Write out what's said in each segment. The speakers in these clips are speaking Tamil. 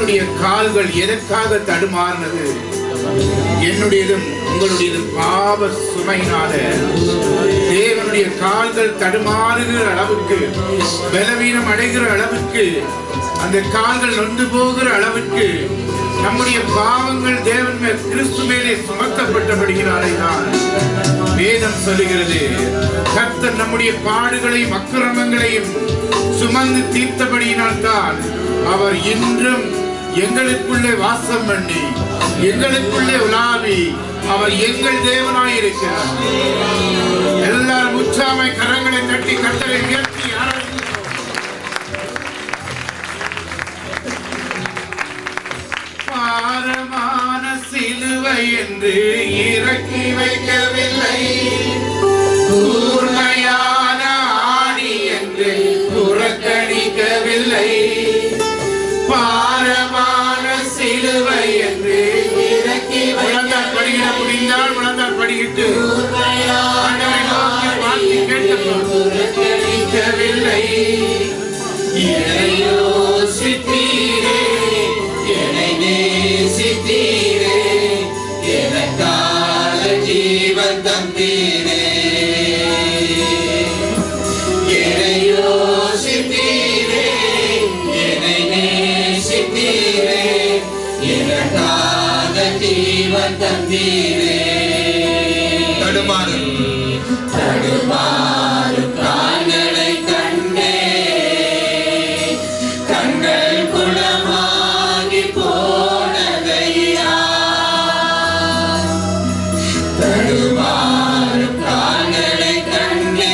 நம்முடைய கால்கள் எதற்காக தடுமாறினது என்னுடையதும் உங்களுடையதும் பாவ சுமையினால தேவனுடைய கால்கள் தடுமாறுகிற அளவுக்கு பலவீனம் அடைகிற அளவுக்கு அந்த கால்கள் நொந்து போகிற அளவுக்கு நம்முடைய பாவங்கள் தேவன் மேல் கிறிஸ்து மேலே சுமத்தப்பட்டபடியினாலே தான் வேதம் சொல்லுகிறது கர்த்தர் நம்முடைய பாடுகளையும் அக்கிரமங்களையும் சுமந்து தீர்த்தபடியினால் தான் அவர் இன்றும் எங்களுக்குள்ளே வாசம் பண்ணி எங்களுக்குள்ளே உலாவி அவர் எங்கள் தேவனாய் இருக்கிறார் எல்லாரும் உற்சாமை கரங்களை தட்டி கட்டளை உயர்த்தி ஆராதிக்கிறோம். பாரமான சிலுவை என்று இறக்கி வைக்கவில்லை கூர்மையான ஆணி என்று புறக்கணிக்கவில்லை பாரமான சிலுவை என்று இறக்கி முழந்தால் படிக்கிற முடிந்தால் முழந்தால் படிக்கிட்டு ஆண்டவரை நோக்கி பார்த்து கேட்டபோது புறக்கணிக்கவில்லை என்னை யோசித்தீரே என்னை நேசித்தீரே எனக்காக ஜீவன் தந்தீரே என்னை யோசித்தீரே என்னை நேசித்தீரே எனக்காக ஜீவன் தந்தீரே தடுமாறு தடுமாறும் கால்களை கண்டே கண்கள் குளமாகி போனதையா தடுமாறும் கால்களை கண்டே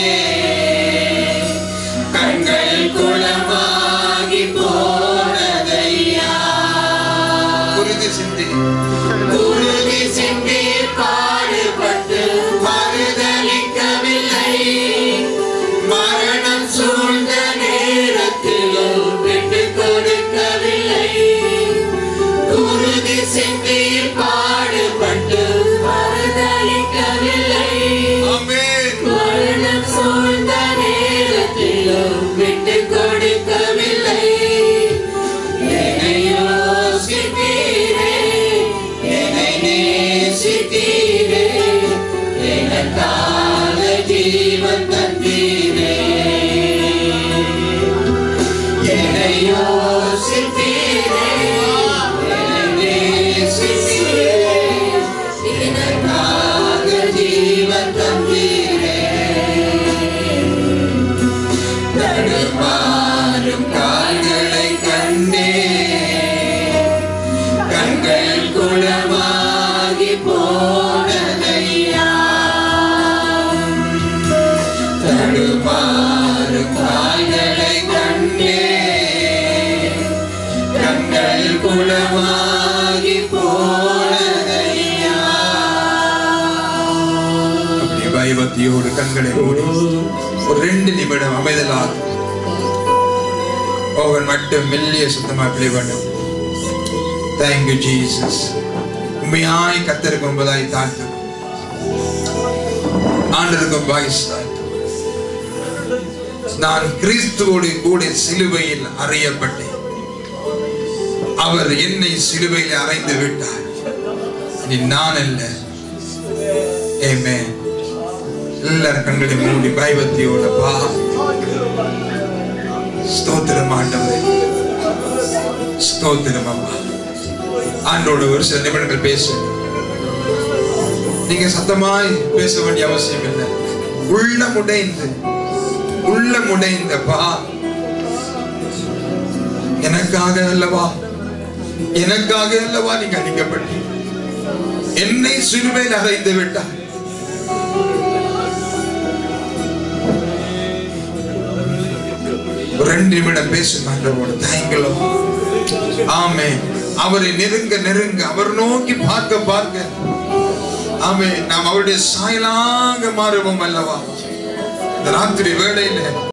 கண்கள் குளமாகி போனதையா குருதி சிந்தி குருதி சிந்தி பாடுபட்டு மறுதளிக்கவில்லை மரணம் சூழ்ந்த நேரத்திலும் விட்டு கொடுக்கவில்லை குருதி சிந்தி பாடுபட்டு மறுதளிக்கவில்லை ஆமென் மரணம் சூழ்ந்த நேரத்திலும் விட்டு கொடுக்கவில்லை என்னை யோசித்தீரே என்னை நேசித்தீரே எனக்காக ஜீவன் தந்தீரே என்னை யோசித்தீரே என்னை நேசித்தீரே எனக்காக ஜீவன் தந்தீரே தடுமாறும் கால்களை கண்டே கண்கள் குளமாகி போனதையா தடுமாறும் கால்களை கண்டே கண்கள் குளமாகி போனதையா அப்படி பயபக்தியோடு கண்களை மூடி ஒரு ரெண்டு நிமிடம் அமைதலாக ஓவன் மட்டும் மெல்லிய சுத்தமா பிளே பண்ணும் தேங்க்யூ ஜீசஸ் உண்மையாய் கத்தருக்கு ஒன்பதாய் தாழ்த்து ஆண்டருக்கும் பாய்ஸ் நான் கிறிஸ்துவோடு கூட சிலுவையில் அறையப்பட்டேன் அவர் என்னை சிலுவையில் அறைந்து விட்டார் இனி நான் அல்ல Amen. எல்லாரும் கண்களை மூடி பயபக்தியோட பா ஸ்தோத்திரம் ஆண்டவரே ஸ்தோத்திரம் அப்பா ஆண்டோட ஒரு சில நிமிடங்கள் பேசு நீங்க சத்தமாய் பேச வேண்டிய அவசியம் இல்லை உள்ள முடைந்து உள்ள முடைந்தப்பா எனக்காக அல்லவா எனக்காக அல்லவா நீங்க அடிக்கப்பட்டீங்க என்னை சிலுவையில் அறைந்து விட்டார் ஒரு ரெண்டு நிமிடம் பேசுங்க ஆண்டவரோட தேங்க்யூ ஆமே அவரை நெருங்க நெருங்க அவர் நோக்கி பார்க்க பார்க்க ஆமே நாம் அவருடைய சாயலாக மாறுவோம் அல்லவா இந்த ராத்திரி வேளையில